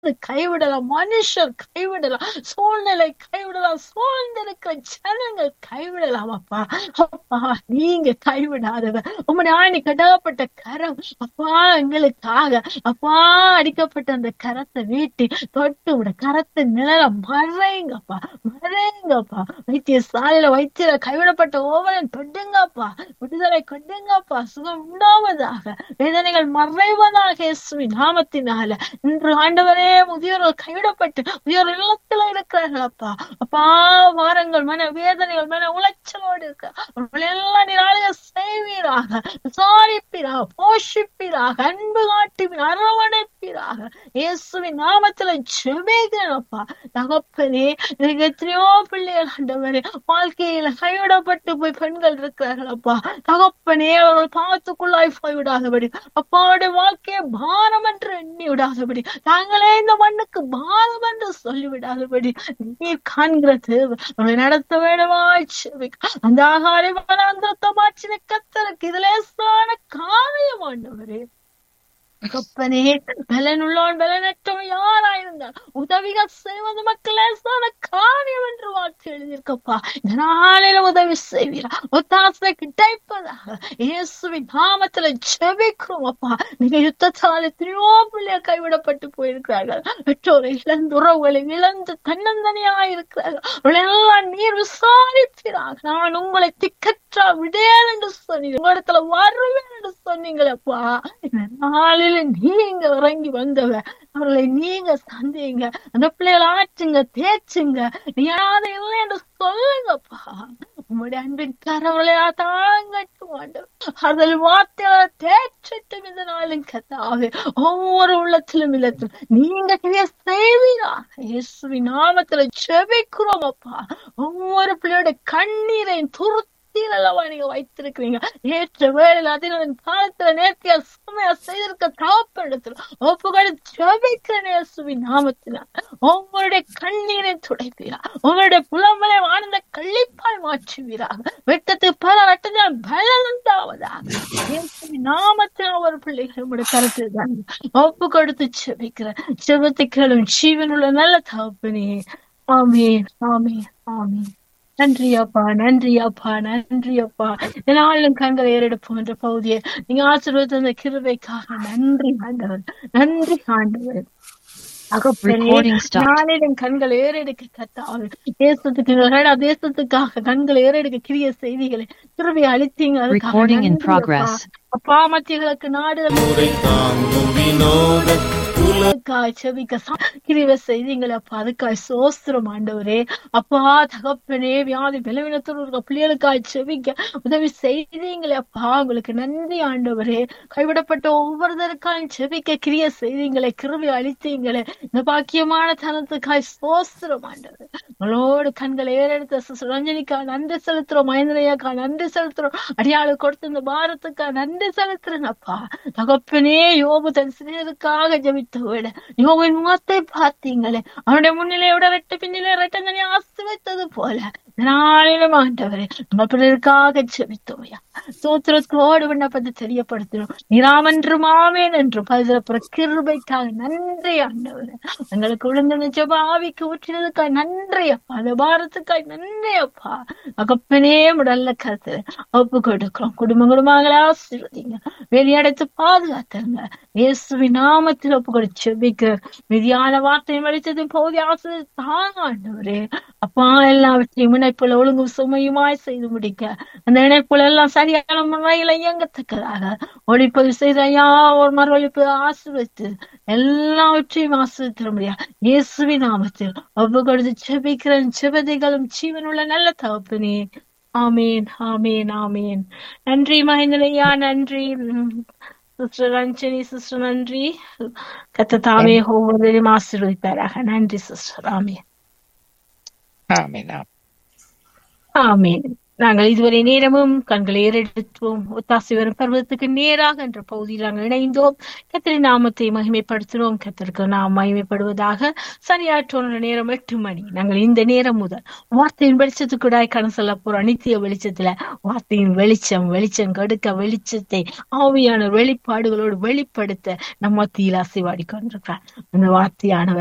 கைவிடலாம் மனுஷர் கைவிடலாம் சூழ்நிலை கைவிடலாம் சூழ்ந்திருக்கிற ஜனங்கள் கைவிடலாம் அப்பா அப்பா நீங்க கைவிடாதவர் உம்முடைய ஆணி கடாப்பட்ட கரம் அப்பா எங்களுக்காக அப்பா அடிக்கப்பட்ட அந்த கரத்தை வீட்டி தொட்டு விட கரத்தை நிழல மறைங்கப்பா மறைங்கப்பா வைத்திய சாலையில வைத்திய கைவிடப்பட்ட ஓவரன் தொட்டுங்கப்பா விடுதலை கொண்டுங்கப்பா சுகம் உண்டாவதாக வேதனைகள் மறைவதாக இயேசுவின் நாமத்தினால இன்று ஆண்டவரே முதியோர்கள் கைவிடப்பட்டு முதியோர் இல்லத்துல இருக்கிறார்கள் அப்பா அப்பா வாரங்கள் மன வேதனைகள் மன உளைச்சலோடு இருக்க அவர்கள் எல்லாம் நீர் ஆளுக செய்வீராக விசாரிப்பீராக போஷிப்பீராக அன்பு காட்டுவீர் அரவணைப்பீராக இயேசுவின் நாமத்துல ஜெபிக்கிறேன் அப்பா தகப்பனே எனக்கு எத்தனையோ பிள்ளைகள் ஆண்டவரே வாழ்க்கையில கைவிடப்பட்டு போய் பெண்கள் இருக்கிறார்கள் அப்பா தகப்பனே அவர்கள் பாவத்துக்குள்ளாய் போய் விடாதபடி அப்பாவுடைய வாழ்க்கையை பாரம் என்று எண்ணி விடாதபடி தாங்களே இந்த மண்ணுக்கு பாரம் என்று சொல்லி விடாதபடி நீர் காண்கிற தேவன் அவரை நடத்த வேண்டுமாய் செபிக்க அந்த ஆகாரை வனாந்திரத்தை மாற்றின கத்தருக்கு இதுல காரியம் ஆண்டவரே தகப்பனே பலனுள்ளவன் பலனற்றவன் யாராயிருந்தால் உதவிகள் செய்வது மக்களேசான காரியம் என்று வாக்கு எழுதியிருக்கப்பா இந்த நாளில உதவி செய்வீரா ஒத்தாசை கிடைப்பதாக இயேசுவின் நாமத்துல ஜெபிக்கிறோம் அப்பா நீங்க யுத்தத்தால் எத்தனையோ பிள்ளைகள் கைவிடப்பட்டு போயிருக்கிறார்கள் பெற்றோரை இழந்து உறவுகளை இழந்து தன்னந்தனியா இருக்கிறார்கள் அவளெல்லாம் நீர் விசாரிப்பீராக நான் உங்களை திக்கற்றா விடேன் என்று சொன்னீங்க உங்களிடத்துல வருவேன் என்று சொன்னீங்களப்பா இந்த நாளில் நீங்க இறங்கி வந்தவ அவர்களை நீங்க சந்தீங்க அந்த பிள்ளைகளை ஆற்றுங்க தேய்ச்சுங்க நீ யாத இல்லை என்று சொல்லுங்கப்பா உங்களுடைய அன்பின் கரவளை தாங்கட்டும் ஆண்டவர் அதில் வார்த்தைகளை தேய்ச்சிட்டும் இந்த நாளின் கத்தாவே ஒவ்வொரு உள்ளத்திலும் இல்லத்திலும் நீங்க கிரிய செய்வீராக இயேசுவின் நாமத்துல செபிக்கிறோம் அப்பா ஒவ்வொரு பிள்ளையோட கண்ணீரையும் துரு அல்லவா நீங்க வைத்திருக்கிறீங்க ஏற்ற வேளையில் அதன் காலத்துல நேர்த்தியா சுமையா செய்திருக்க தாப்பெடுத்துல ஒப்புகளை ஜபிக்கிற நேசுவின் நாமத்தினால் உங்களுடைய கண்ணீரை துடைப்பீரா உங்களுடைய புலம்பலை ஆனந்த கள்ளிப்பாய் மாற்றுவீராக வெட்டத்துக்கு பல ரட்டத்தில் பலன் உண்டாவதாக நாமத்தில் ஒரு பிள்ளைகள் உங்களுடைய கருத்தில் தான் ஒப்பு கொடுத்து ஜபிக்கிற ஜபத்துக்களும் ஜீவனுள்ள நல்ல தகப்பனே ஆமே ஆமே ஆமே நன்றி அப்பா நன்றி அப்பா நன்றி அப்பா நாளும் கண்களை ஏறெடுப்போம் என்ற பகுதியை நீங்க ஆசீர்வதித்த அந்த கிருபைக்காக நன்றி ஆண்டவர் நன்றி ஆண்டவர் நாளிடம் கண்கள் ஏறெடுக்க கத்தாவு தேசத்துக்கு தேசத்துக்காக கண்கள் ஏறெடுக்க கிரிய செய்திகளை திரும்பி அளித்தீங்க அதுக்காக அப்பா மத்தியர்களுக்கு நாடுகளுக்காய் செவிக்க கிரிவ செய்திங்களை அப்பா அதுக்காய் சோஸ்திரம் ஆண்டவரே அப்பா தகப்பனே வியாதி பலவீனத்தோடு இருக்க பிள்ளைகளுக்காய் செவிக்க உதவி செய்தீங்களே அப்பா உங்களுக்கு நன்றி ஆண்டவரே கைவிடப்பட்ட ஒவ்வொருத்தருக்காய் செவிக்க கிரிய செய்தீங்களே கிருவி அளித்தீங்களே இந்த பாக்கியமான தனத்துக்காய் சோஸ்திரம் ஆண்டவர் உங்களோடு கண்களை ஏறெடுத்த ரஞ்சனிக்கா நன்றி செலுத்துறோம் மகேந்திரையாக்கா நன்றி செலுத்துறோம் அடியாளு கொடுத்த இந்த பாரத்துக்கா நன்றி செலுத்துறேன் அப்பா தகப்பனே யோபு தன் சிறியருக்காக ஜபித்த விட யோபின் முகத்தை பார்த்தீங்களே அவனுடைய முன்னிலையோட ரெட்ட பின்னிலே ரெட்டங்கனி ஆசை வைத்தது போல நாளிலும் ஆண்டவரே நம்ம பிறருக்காக ஜபித்தோயா சோத்திரத்தோடு விண்ணப்பத்தை தெரியப்படுத்துறோம் நிராமன்றும் ஆவேன் என்றும் பதிலப்புற கிருபைக்காக நன்றி ஆண்டவர் எங்களுக்கு விழுந்த ஜப ஆவிக்கு ஊற்றினதுக்காக நன்றி அப்பா அந்த பாரத்துக்காக நன்றி அப்பா அகப்பனே முடல்ல கருத்து ஒப்பு கொடுக்கிறோம் குடும்ப குடும்பங்களை ஆசீர்வதிங்க வெளியடைத்து பாதுகாத்துங்க இயேசுவின் நாமத்தில் ஒப்பு கொடுத்து செபிக்க விதியான வார்த்தையை வலித்ததும் போதி ஆசிரியர் தாங்க ஆண்டவரே அப்பா எல்லாவற்றையும் இணைப்புல ஒழுங்கு சுமையுமாய் செய்து முடிக்க அந்த இணைப்புல எல்லாம் சரியான முறையில இயங்கத்தக்கதாக ஒழிப்பது செய்த ஐயா ஒரு மறுவழிப்பு ஆசிர்வித்து எல்லாவற்றையும் ஆசிரியத்திட முடியாது இயேசுவி நாமத்தில் ஒப்பு கொடுத்து செபிக்கிற செபதிகளும் ஜீவனுள்ள நல்ல தகப்பனே ஆமீன் ஆமீன் ஆமீன் நன்றி மகேந்திரையா நன்றி சிஸ்டர் ரஞ்சனி சிஸ்டர் நன்றி கத்த தாமே ஒவ்வொருவரையும் ஆசீர்வதிப்பாராக நன்றி சிஸ்டர் ஆமீன் ஆமீன் ஆமீன் நாங்கள் இதுவரை நேரமும் கண்களை ஏறெடுத்தோம் ஒத்தாசி வரும் பருவத்துக்கு நேராக என்ற பகுதியில் நாங்கள் இணைந்தோம் கத்திரி நாமத்தை மகிமைப்படுத்துகிறோம் கத்திற்கு நாம் மகிமைப்படுவதாக சரியாற்றோன்ற நேரம் எட்டு மணி நாங்கள் இந்த நேரம் முதல் வார்த்தையின் வெளிச்சத்துக்குடாய் கண் சொல்ல போறோம் நித்திய வெளிச்சத்துல வார்த்தையின் வெளிச்சம் வெளிச்சம் கடுக்க வெளிச்சத்தை ஆவியான வெளிப்பாடுகளோடு வெளிப்படுத்த நம்ம மத்தியில் அசைவாடி கொண்டிருக்கிறார் அந்த வார்த்தையானவர்